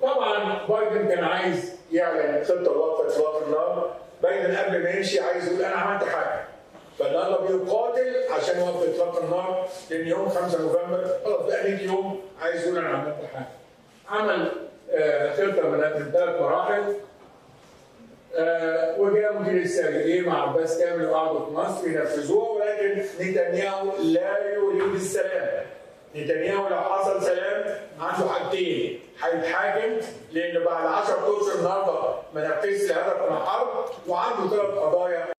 طبعا بايدن كان عايز يعلن خطه وقف اطلاق النار بايدن قبل ما يمشي عايز يقول انا عملت حاجه فالنهارده بيقاتل عشان يوقف اطلاق النار لان يوم 5 نوفمبر خلاص بقى 100 يوم عايز يقول انا عملت حاجه عمل آه، خطه من من ثلاث مراحل آه، وجاء مدير السريرين مع عباس كامل وقعدوا في مصر ينفذوها ولكن نتنياهو لا يريد السلام. نتنياهو لو حصل سلام عنده حاجتين هيتحاكم لان بعد 10 اشهر النهارده ما نفذش الهدف من الحرب وعنده ثلاث قضايا